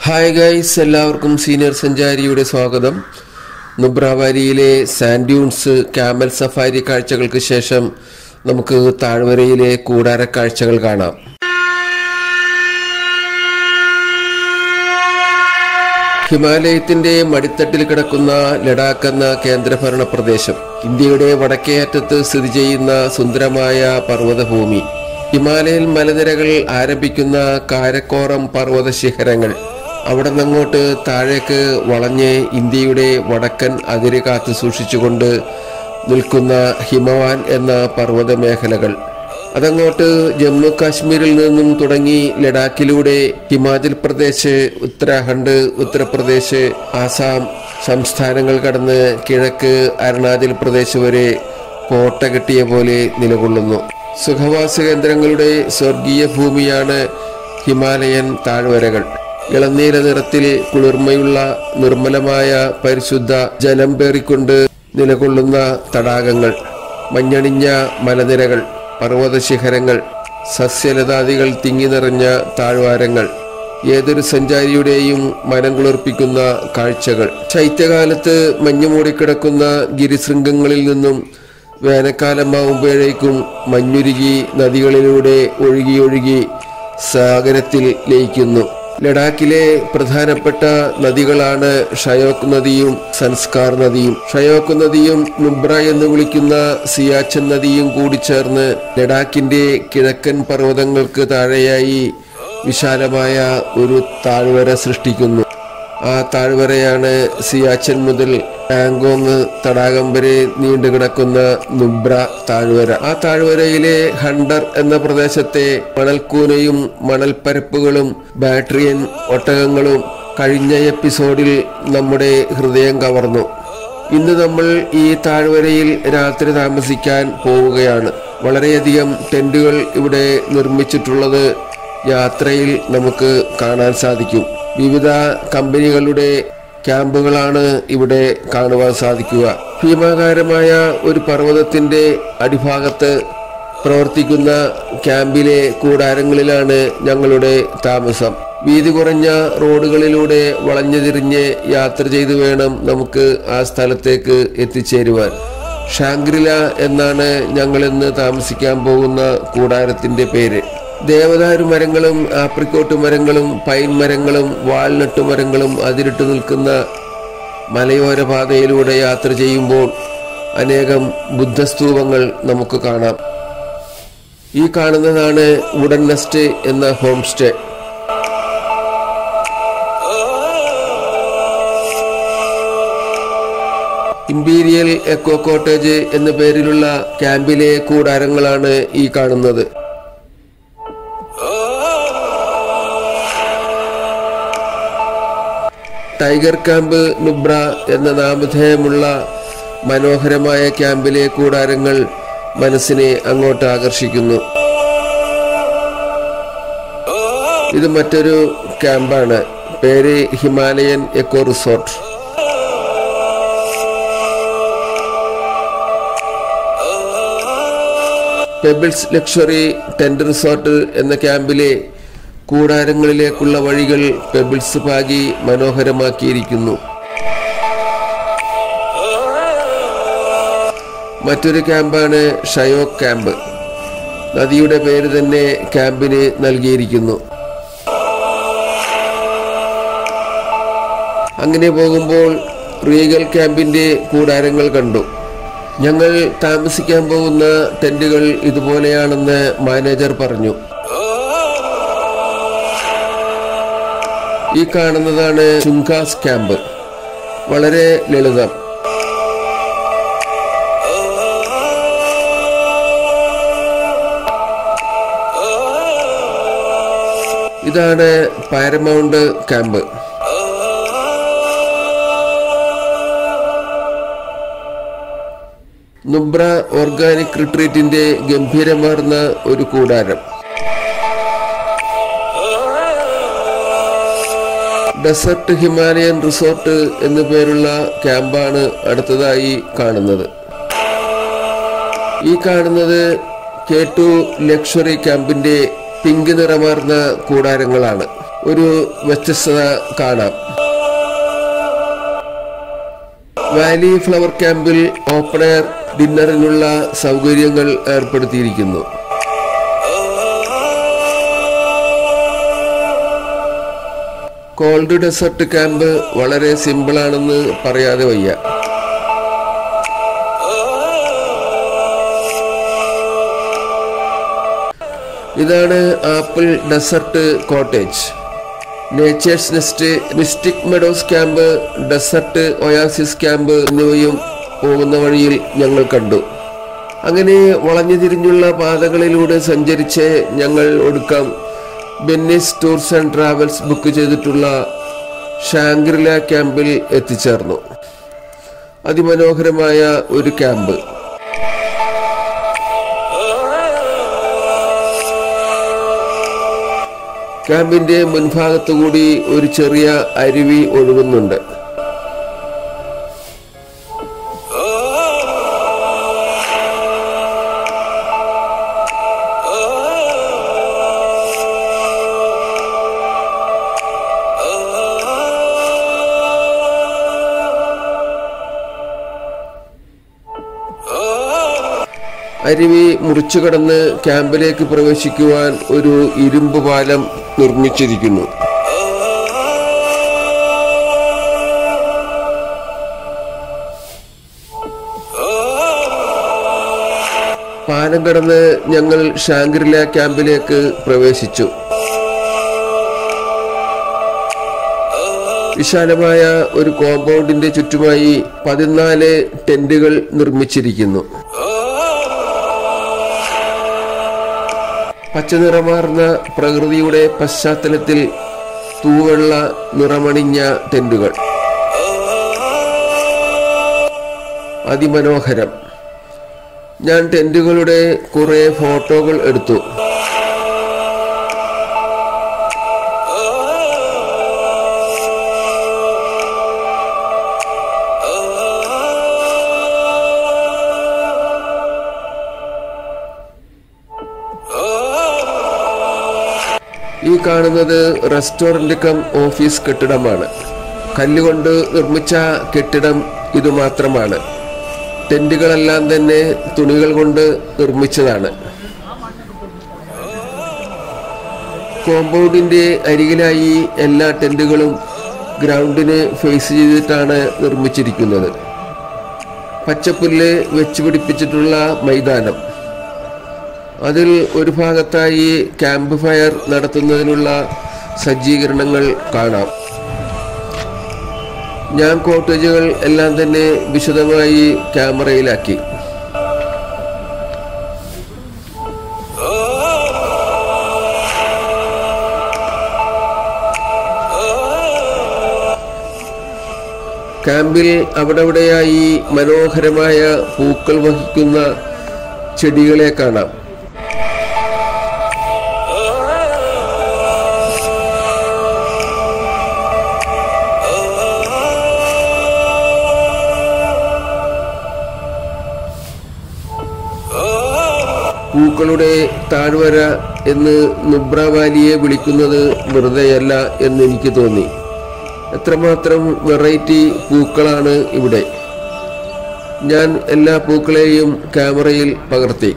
hi guys എല്ലാവർക്കും senior സഞ്ചാരിയുടെ സ്വാഗതം നുബ്രാവാരിയിലെ സാൻഡ്യൂൺസ് ക്യാമൽ സഫാരി കാഴ്ചകൾക്ക് ശേഷം നമുക്ക് താഴ്വരയിലെ കൂടാര കാഴ്ചകൾ കാണാം ഹിമാലയത്തിന്റെ മടിത്തട്ടിൽ കിടക്കുന്ന ലഡാക്ക് എന്ന കേന്ദ്രഭരണ പ്രദേശം ഇന്ത്യയുടെ വടക്കേ അറ്റത്ത് സ്ഥിതി ചെയ്യുന്ന സുന്ദരമായ പർവ്വതഭൂമി ഹിമാലയൻ മലനിരകൾ ആരംഭിക്കുന്ന കാരക്കോറം പർവ്വത ശിഖരങ്ങൾ അവിടെ നിന്നങ്ങോട്ട് താഴേക്ക് വളഞ്ഞ് ഇന്ത്യയുടെ വടക്കൻ അതിര് കാത്തു സൂക്ഷിച്ചുകൊണ്ട് നിൽക്കുന്ന ഹിമവാൻ എന്ന പർവ്വത മേഖലകൾ അതങ്ങോട്ട് ജമ്മു കാശ്മീരിൽ നിന്നും തുടങ്ങി ലഡാക്കിലൂടെ ഹിമാചൽ പ്രദേശ് ഉത്തരാഖണ്ഡ് ഉത്തർപ്രദേശ് ആസാം സംസ്ഥാനങ്ങൾ കടന്ന് കിഴക്ക് അരുണാചൽ പ്രദേശ് വരെ കോട്ട കെട്ടിയ പോലെ നിലകൊള്ളുന്നു സുഖവാസ കേന്ദ്രങ്ങളുടെ സ്വർഗീയ ഭൂമിയാണ് ഹിമാലയൻ താഴ്വരകൾ ഇളനീല നിറത്തിൽ കുളിർമയുള്ള നിർമ്മലമായ പരിശുദ്ധ ജലം പേറിക്കൊണ്ട് നിലകൊള്ളുന്ന തടാകങ്ങൾ മഞ്ഞണിഞ്ഞ മലനിരകൾ പർവ്വത ശിഖരങ്ങൾ സസ്യലതാദികൾ തിങ്ങി നിറഞ്ഞ താഴ്വാരങ്ങൾ ഏതൊരു സഞ്ചാരിയുടെയും മനം കുളിർപ്പിക്കുന്ന കാഴ്ചകൾ ശൈത്യകാലത്ത് മഞ്ഞു മൂടിക്കിടക്കുന്ന ഗിരിശൃംഗങ്ങളിൽ നിന്നും വേനൽക്കാലമാവുമ്പോഴേക്കും മഞ്ഞുരുകി നദികളിലൂടെ ഒഴുകി ഒഴുകി സാഗരത്തിൽ ലയിക്കുന്നു ലഡാക്കിലെ പ്രധാനപ്പെട്ട നദികളാണ് ഷയോക്ക് നദിയും സൻസ്കാർ നദിയും ഷയോക്ക് നദിയും നുബ്ര എന്ന് വിളിക്കുന്ന സിയാച്ചൻ നദിയും കൂടി ചേർന്ന് ലഡാക്കിന്റെ കിഴക്കൻ പർവ്വതങ്ങൾക്ക് താഴെയായി വിശാലമായ ഒരു താഴ്വര സൃഷ്ടിക്കുന്നു ആ താഴ്വരയാണ് സിയാച്ചൻ മുതൽ പാങ്കോങ് തടാകം വരെ നീണ്ടുകിടക്കുന്ന നുബ്ര താഴ്വര ആ താഴ്വരയിലെ ഹണ്ടർ എന്ന പ്രദേശത്തെ മണൽക്കൂനയും മണൽപ്പരപ്പുകളും ബാറ്ററിയൻ ഒട്ടകങ്ങളും കഴിഞ്ഞ എപ്പിസോഡിൽ നമ്മുടെ ഹൃദയം കവർന്നു ഇന്ന് നമ്മൾ ഈ താഴ്വരയിൽ രാത്രി താമസിക്കാൻ പോവുകയാണ് വളരെയധികം ടെന്റുകൾ ഇവിടെ നിർമ്മിച്ചിട്ടുള്ളത് യാത്രയിൽ നമുക്ക് കാണാൻ സാധിക്കും വിവിധ കമ്പനികളുടെ ക്യാമ്പുകളാണ് ഇവിടെ കാണുവാൻ സാധിക്കുക ഭീമാകാരമായ ഒരു പർവ്വതത്തിന്റെ അടിഭാഗത്ത് പ്രവർത്തിക്കുന്ന ക്യാമ്പിലെ കൂടാരങ്ങളിലാണ് ഞങ്ങളുടെ താമസം വീതി കുറഞ്ഞ റോഡുകളിലൂടെ വളഞ്ഞു തിരിഞ്ഞ് യാത്ര ചെയ്തു വേണം നമുക്ക് ആ സ്ഥലത്തേക്ക് എത്തിച്ചേരുവാൻ ഷാങ്ക്രില എന്നാണ് ഞങ്ങളിന്ന് താമസിക്കാൻ പോകുന്ന കൂടാരത്തിന്റെ പേര് ദേവദാരു മരങ്ങളും ആപ്രിക്കോട്ട് മരങ്ങളും പൈൻ മരങ്ങളും വാൾനട്ട് മരങ്ങളും അതിരിട്ട് നിൽക്കുന്ന മലയോര പാതയിലൂടെ യാത്ര ചെയ്യുമ്പോൾ അനേകം ബുദ്ധസ്തൂപങ്ങൾ നമുക്ക് കാണാം ഈ കാണുന്നതാണ് വുഡൻ നെസ്റ്റ് എന്ന home stay imperial eco cottage എന്ന പേരിലുള്ള ക്യാമ്പിലെ കൂടാരങ്ങളാണ് ഈ കാണുന്നത് ടൈഗർ ക്യാമ്പ് നുബ്ര എന്ന നാമധേയമുള്ള മനോഹരമായ ക്യാമ്പിലെ കൂടാരങ്ങൾ മനസ്സിനെ അങ്ങോട്ട് ആകർഷിക്കുന്നു ഇത് മറ്റൊരു ക്യാമ്പാണ് പേര് Himalayan eco resort pebbles luxury tent resort എന്ന ക്യാമ്പിലെ കൂടാരങ്ങളിലേക്കുള്ള വഴികൾ പെബിൾസ് പാകി മനോഹരമാക്കിയിരിക്കുന്നു മറ്റൊരു ക്യാമ്പാണ് ഷയോ ക്യാമ്പ് നദിയുടെ പേര് തന്നെ ക്യാമ്പിന് നൽകിയിരിക്കുന്നു അങ്ങനെ പോകുമ്പോൾ റീഗൽ ക്യാമ്പിന്റെ കൂടാരങ്ങൾ കണ്ടു ഞങ്ങൾ താമസിക്കാൻ പോകുന്ന ടെന്റുകൾ ഇതുപോലെയാണെന്ന് മാനേജർ പറഞ്ഞു ഈ കാണുന്നതാണ് ചുങ്കാസ് ക്യാമ്പ് വളരെ ലളിതം ഇതാണ് പാരമൗണ്ട് ക്യാമ്പ് നുബ്ര ഓർഗാനിക് റിട്രീറ്റിന്റെ ഗംഭീരമാർന്ന ഒരു കൂടാരം ഡെസർട്ട് ഹിമാലയൻ റിസോർട്ട് എന്നു പേരുള്ള ക്യാമ്പാണ് അടുത്തതായി കാണുന്നത് ഈ കാണുന്നത് കെ ടു ലക്ഷറി ക്യാമ്പിന്റെ പിങ്ക് നിറമാർന്ന കൂടാരങ്ങളാണ് ഒരു വ്യത്യസ്തത കാണാം വാലി ഫ്ലവർ ക്യാമ്പിൽ ഓപ്പൺ എയർ ഡിന്നറിനുള്ള സൗകര്യങ്ങൾ ഏർപ്പെടുത്തിയിരിക്കുന്നു കോൾഡ് ഡെസർട്ട് ക്യാമ്പ് വളരെ സിമ്പിളാണെന്ന് പറയാതെ വയ്യ ഇതാണ് apple desert cottage nature's nest mystic meadows camp desert oasis camp എന്നിവയും പോകുന്ന വഴിയിൽ ഞങ്ങൾ കണ്ടു അങ്ങനെ വളഞ്ഞു തിരിഞ്ഞുള്ള പാതകളിലൂടെ സഞ്ചരിച്ച് ഞങ്ങൾ ഒടുക്കം Benny's tours and travels book ചെയ്തിട്ടുള്ള ഷാങ്ക്രില ക്യാമ്പിൽ എത്തിച്ചേർന്നു അതിമനോഹരമായ ഒരു ക്യാമ്പ് ക്യാമ്പിന്റെ മുൻഭാഗത്തുകൂടി ഒരു ചെറിയ അരുവി ഒഴുകുന്നുണ്ട് അരുവി മുറിച്ചു കടന്ന് ക്യാമ്പിലേക്ക് പ്രവേശിക്കുവാൻ ഒരു ഇരുമ്പ് പാലം നിർമ്മിച്ചിരിക്കുന്നു പാലം കടന്ന് ഞങ്ങൾ ഷാങ്ക്രില ക്യാമ്പിലേക്ക് പ്രവേശിച്ചു വിശാലമായ ഒരു കോമ്പൗണ്ടിന്റെ ചുറ്റുമായി പതിനാല് ടെന്റുകൾ നിർമ്മിച്ചിരിക്കുന്നു പച്ചനിറമാർന്ന പ്രകൃതിയുടെ പശ്ചാത്തലത്തിൽ തൂവെള്ള നിറമണിഞ്ഞ ടെന്റുകൾ അതിമനോഹരം ഞാൻ ടെന്റുകളുടെ കുറെ ഫോട്ടോകൾ എടുത്തു ഈ കാണുന്നത് റെസ്റ്റോറന്റ് കം ഓഫീസ് കെട്ടിടമാണ് കല്ലുകൊണ്ട് നിർമ്മിച്ച കെട്ടിടം ഇത് മാത്രമാണ് ടെന്റുകളെല്ലാം തന്നെ തുണികൾ കൊണ്ട് നിർമ്മിച്ചതാണ് കോമ്പൗണ്ടിന്റെ അരികിലായി എല്ലാ ടെന്റുകളും ഗ്രൗണ്ടിന് ഫേസ് ചെയ്തിട്ടാണ് നിർമ്മിച്ചിരിക്കുന്നത് പച്ചപ്പുല്ല് വെച്ച് പിടിപ്പിച്ചിട്ടുള്ള മൈതാനം അതിൽ ഒരു ഭാഗത്തായി ക്യാമ്പ് ഫയർ നടത്തുന്നതിനുള്ള സജ്ജീകരണങ്ങൾ കാണാം ഞാൻ കോട്ടേജുകൾ എല്ലാം തന്നെ വിശദമായി ക്യാമറയിലാക്കി ക്യാമ്പിൽ അവിടെവിടെയായി മനോഹരമായ പൂക്കൾ വഹിക്കുന്ന ചെടികളെ കാണാം പൂക്കളുടെ താഴ്വര എന്ന് നുബ്ര വാലിയെ വിളിക്കുന്നത് വെറുതെയല്ല എന്ന് എനിക്ക് തോന്നി എത്രമാത്രം വെറൈറ്റി പൂക്കളാണ് ഇവിടെ ഞാൻ എല്ലാ പൂക്കളെയും ക്യാമറയിൽ പകർത്തി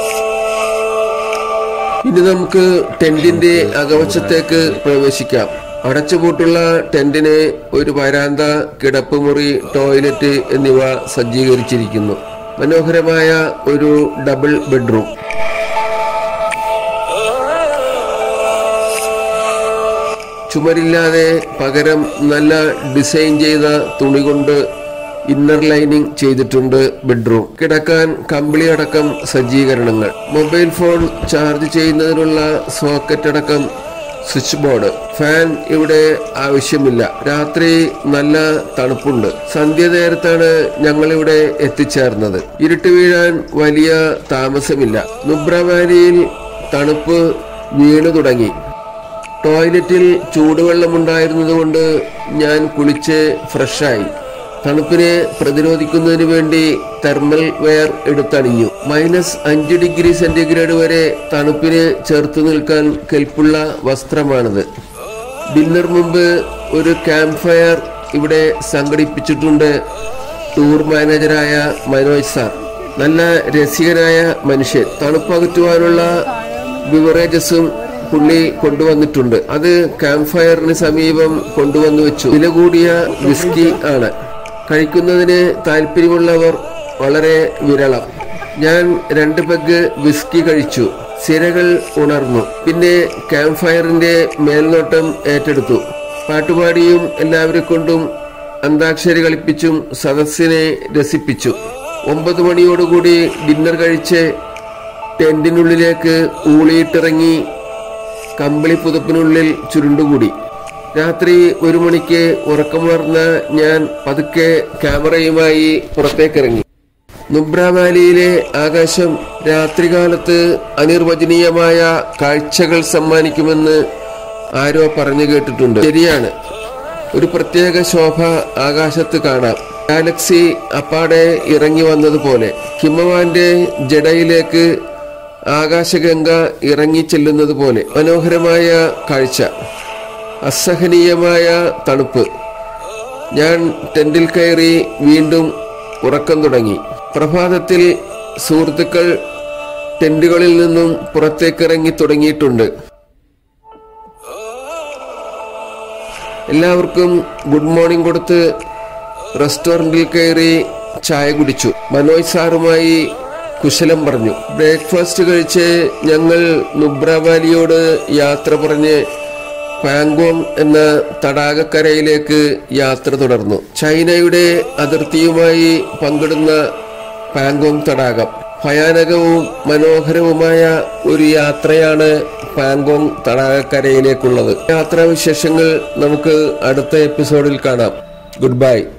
ഇനി നമുക്ക് ടെന്റിന്റെ അകവശത്തേക്ക് പ്രവേശിക്കാം അടച്ചുപൂട്ടുള്ള ടെന്റിന് ഒരു വരാന്ത കിടപ്പുമുറി ടോയ്ലറ്റ് എന്നിവ സജ്ജീകരിച്ചിരിക്കുന്നു മനോഹരമായ ഒരു ഡബിൾ ബെഡ്റൂം ചുമരില്ലാതെ പകരം നല്ല ഡിസൈൻ ചെയ്ത തുണി കൊണ്ട് ഇന്നർ ലൈനിങ് ചെയ്തിട്ടുണ്ട് ബെഡ്റൂം കിടക്കാൻ കമ്പിളി അടക്കം സജ്ജീകരണങ്ങൾ മൊബൈൽ ഫോൺ ചാർജ് ചെയ്യുന്നതിനുള്ള സോക്കറ്റ് അടക്കം സ്വിച്ച് ബോർഡ് ഫാൻ ഇവിടെ ആവശ്യമില്ല രാത്രി നല്ല തണുപ്പുണ്ട് സന്ധ്യ നേരത്താണ് ഞങ്ങളിവിടെ എത്തിച്ചേർന്നത് ഇരുട്ട് വീഴാൻ വലിയ താമസമില്ല നുബ്ര വാലിയിൽ തണുപ്പ് വീണു തുടങ്ങി ടോയ്ലറ്റിൽ ചൂടുവെള്ളമുണ്ടായിരുന്നതുകൊണ്ട് ഞാൻ കുളിച്ച് ഫ്രഷായി തണുപ്പിനെ പ്രതിരോധിക്കുന്നതിന് വേണ്ടി തെർമൽ വെയർ എടുത്തണിഞ്ഞു മൈനസ് അഞ്ച് ഡിഗ്രി സെന്റിഗ്രേഡ് വരെ തണുപ്പിന് ചേർത്ത് നിൽക്കാൻ കെൽപ്പുള്ള വസ്ത്രമാണിത് ഡിന്നർ മുമ്പ് ഒരു ക്യാമ്പ് ഫയർ ഇവിടെ സംഘടിപ്പിച്ചിട്ടുണ്ട് ടൂർ മാനേജറായ മനോജ് സാർ നല്ല രസികനായ മനുഷ്യൻ തണുപ്പകറ്റുവാനുള്ള ബിവറേജസും പുള്ളി കൊണ്ടുവന്നിട്ടുണ്ട് അത് ക്യാമ്പ് ഫയറിന് സമീപം കൊണ്ടുവന്നു വെച്ചു വില കൂടിയ വിസ്കി ആണ് കഴിക്കുന്നതിന് താല്പര്യമുള്ളവർ വളരെ വിരളം ഞാൻ രണ്ട് പെഗ് വിസ്കി കഴിച്ചു സിരകൾ ഉണർന്നു പിന്നെ ക്യാമ്പ് ഫയറിന്റെ മേൽനോട്ടം ഏറ്റെടുത്തു പാട്ടുപാടിയും എല്ലാവരെ കൊണ്ടും അന്താക്ഷരി കളിപ്പിച്ചും സദസ്സിനെ രസിപ്പിച്ചു ഒമ്പത് മണിയോടുകൂടി ഡിന്നർ കഴിച്ച് ടെന്റിനുള്ളിലേക്ക് ഊളിയിട്ടിറങ്ങി കമ്പിളി പുതപ്പിനുള്ളിൽ ചുരുണ്ടുകൂടി രാത്രി ഒരു മണിക്ക് ഉറക്കമുണർന്ന ഞാൻ പതുക്കെ ക്യാമറയുമായി പുറത്തേക്കിറങ്ങി നുബ്ര വാലിയിലെ ആകാശം രാത്രികാലത്ത് അനിർവചനീയമായ കാഴ്ചകൾ സമ്മാനിക്കുമെന്ന് ആരോ പറഞ്ഞു കേട്ടിട്ടുണ്ട് ശരിയാണ് ഒരു പ്രത്യേക ശോഭ ആകാശത്ത് കാണാം ഗാലക്സി അപ്പാടെ ഇറങ്ങി വന്നതുപോലെ ഹിമവാന്റെ ജടയിലേക്ക് ആകാശഗംഗ ഇറങ്ങി ചെല്ലുന്നത് പോലെ മനോഹരമായ കാഴ്ച അസഹനീയമായ തണുപ്പ് ഞാൻ ടെന്റിൽ കയറി വീണ്ടും ഉറക്കം തുടങ്ങി പ്രഭാതത്തിൽ സുഹൃത്തുക്കൾ ടെന്റുകളിൽ നിന്നും പുറത്തേക്കിറങ്ങി തുടങ്ങിയിട്ടുണ്ട് എല്ലാവർക്കും ഗുഡ് മോർണിംഗ് കൊടുത്ത് റെസ്റ്റോറന്റിൽ കയറി ചായ കുടിച്ചു മനോജ് സാറുമായി കുശലം പറഞ്ഞു ബ്രേക്ക്ഫാസ്റ്റ് കഴിച്ച് ഞങ്ങൾ നുബ്ര വാലിയോട് യാത്ര പറഞ്ഞ് പാങ്കോങ് എന്ന തടാകക്കരയിലേക്ക് യാത്ര തുടർന്നു ചൈനയുടെ അതിർത്തിയുമായി പങ്കിടുന്ന പാങ്കോങ് തടാകം ഭയാനകവും മനോഹരവുമായ ഒരു യാത്രയാണ് പാങ്കോങ് തടാകക്കരയിലേക്കുള്ളത് യാത്രാവിശേഷങ്ങൾ നമുക്ക് അടുത്ത എപ്പിസോഡിൽ കാണാം ഗുഡ് ബൈ